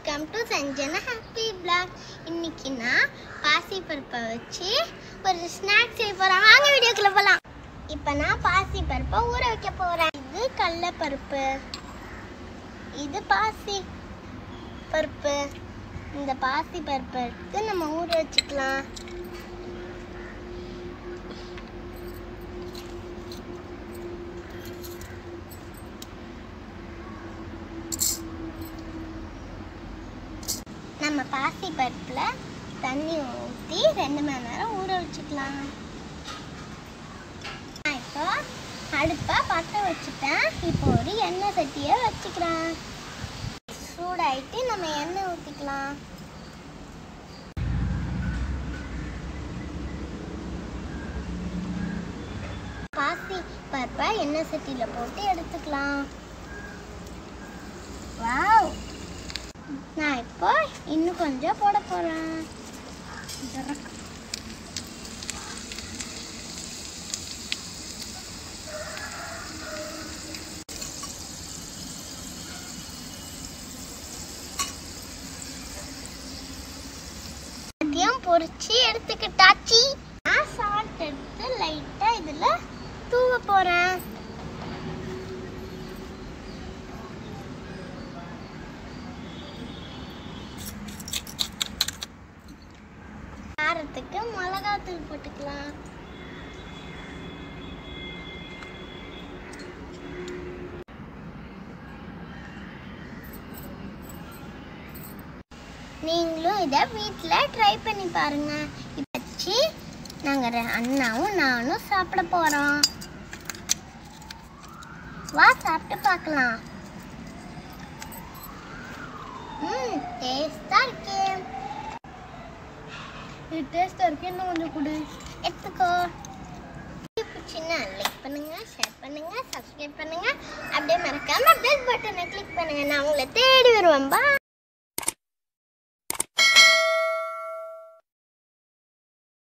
welcome to Sanjana happy blog இன்னைக்கு நான் பாசி பருப்பை வச்சு ஒரு ஸ்நாக்ஸ் செய்ய போகிறேன் வாங்க வீடியோக்குள்ள போகலாம் இப்போ நான் பாசி பருப்பை ஊற வைக்க போகிறேன் இது கடல பருப்பு இது பாசி பருப்பு இந்த பாசி பருப்பை எடுத்து நம்ம ஊற வச்சுக்கலாம் நம்ம பாசி பருப்பில் தண்ணி ஊற்றி ரெண்டு மணி நேரம் ஊற வச்சுக்கலாம் நான் இப்போ அடுப்பை பற்ற வச்சுட்டேன் இப்போ ஒரு எண்ணெய் சட்டியை வச்சுக்கிறேன் சூடாயிட்டு நம்ம எண்ணெய் ஊற்றிக்கலாம் பாசி பருப்பை எண்ணெய் சட்டியில் போட்டு எடுத்துக்கலாம் வாவ் நான் இப்போ இன்னும் கொஞ்சம் போட போறேன் அதையும் பொரிச்சு எடுத்துக்கிட்டாச்சு நான் சால்ட் எடுத்து லைட்டா இதுல தூவ போறேன் காரத்துக்கு மிளகாத்தூள் போட்டுக்கலாம் நீங்களும் இதை வீட்டில் ட்ரை பண்ணி பாருங்க இதை வச்சு நாங்கள் அண்ணாவும் நானும் சாப்பிட போகிறோம் வா சாப்பிட்டு பார்க்கலாம் ம் டேஸ்டாக இருக்கே இது டேஸ்டா இருக்கு இன்னும் கொஞ்சம் கொடு எடுத்துக்கோ பிடிச்சின்னா லைக் பண்ணுங்க ஷேர் பண்ணுங்க சப்ஸ்கிரைப் பண்ணுங்க அப்படியே மறக்காம பெல் பட்டனை கிளிக் பண்ணுங்க நான் உங்களை தேடி வருவேன் பா